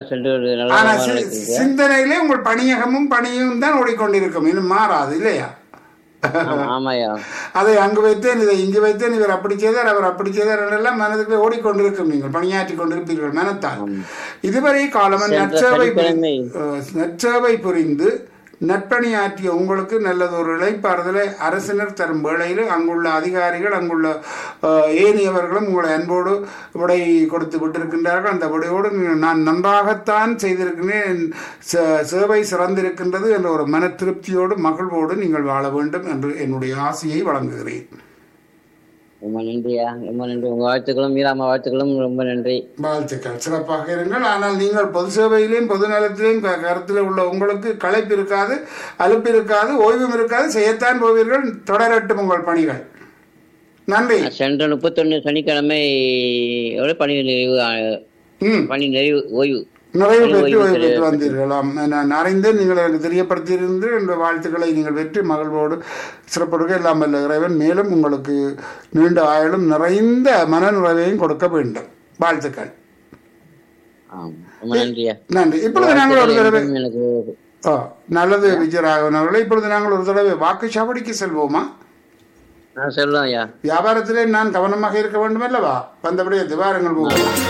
சென்று ஒரு நல்ல ஆனா விதமா சி- நடக்குது சிந்தனையிலே உங்கள் பணியகமும் பணியும் தான் ஓடிக்கொண்டிருக்கும் இன்னும் மாறாது இல்லையா ஆமா, ஆமாய்யா அதை அங்கு வைத்தேன் இதை இங்கு வைத்தேன் இவர் அப்படி செய்தார் அவர் அப்படி செய்தார் என்றெல்லாம் மனதுக்குள்ளே ஓடிக்கொண்டிருக்கும் நீங்கள் பணியாற்றி கொண்டிருப்பீர்கள் மனத்தால் இதுவரை காலமும் சென்ற நற்சேவை புரி- சனிக்கிழமை. அஹ், நற்சேவை புரிந்து நற்பணியாற்றிய உங்களுக்கு நல்லதொரு இழைப்பாறுதலை அரசினர் தரும் வேளையில் அங்குள்ள அதிகாரிகள் அங்குள்ள அஹ், ஏனையவர்களும் உங்களை அன்போடு விடை கொடுத்து விட்டிருக்கின்றார்கள் அந்த விடையோடு நீங்கள் நான் நன்றாகத்தான் செய்திருக்கிறேன் சே- சேவை சிறந்திருக்கின்றது என்ற ஒரு மன திருப்தியோடு மகிழ்வோடு நீங்கள் வாழ வேண்டும் என்று என்னுடைய ஆசையை வழங்குகிறேன் ரொம்ப நன்றியா ரொம்ப நன்றி உங்க வாழ்த்துக்களும் மீராமா வாழ்த்துக்களும் ரொம்ப நன்றி வாழ்த்துக்கள் சிறப்பாக இருங்கள் ஆனால் நீங்கள் பொது சேவையிலையும் பொது நலத்திலையும் க- கருத்தில் உள்ள உங்களுக்கு களைப்பு இருக்காது அலுப்பு இருக்காது ஓய்வும் இருக்காது செய்யத்தான் போவீர்கள் தொடரட்டும் உங்கள் பணிகள் நன்றி சென்ற முப்பத்தொன்னு சனிக்கிழமை எவ்வளவு பணி நிறைவு ஆ, ம் பணி நிறைவு ஓய்வு நிறைவு பணி பெற்று ஓய்வு ஓய்வு பெற்று பெற்று- வந்தீர்களாம் நான் அறிந்தேன் நீங்கள் எனக்கு தெரியப்படுத்தியிருந்து என்ற வாழ்த்துக்களை நீங்கள் வெற்றி மகிழ்வோடு சிறப்படுக எல்லாம் வல்ல இறைவன் மேலும் உங்களுக்கு நீண்ட ஆயுளும் நிறைந்த மன நிறைவையும் கொடுக்க வேண்டும் வாழ்த்துக்கள் ஆம், ரொம்ப நன்றியா நன்றி இப்பொழுது நாங்கள் ஒரு தடவை வாழ்த்துக்கள் எனக்கு ஓ நல்லது விஜயராகவன் அவர்களே இப்பொழுது நாங்கள் ஒரு தடவை வாக்கு சாவடிக்கு செல்வோமா நான் சொல்லுவேன் ஐயா வியாபாரத்திலே நான் கவனமாக இருக்க வேண்டும் அல்லவா வந்தபடியே திவாரங்கள் போவோம்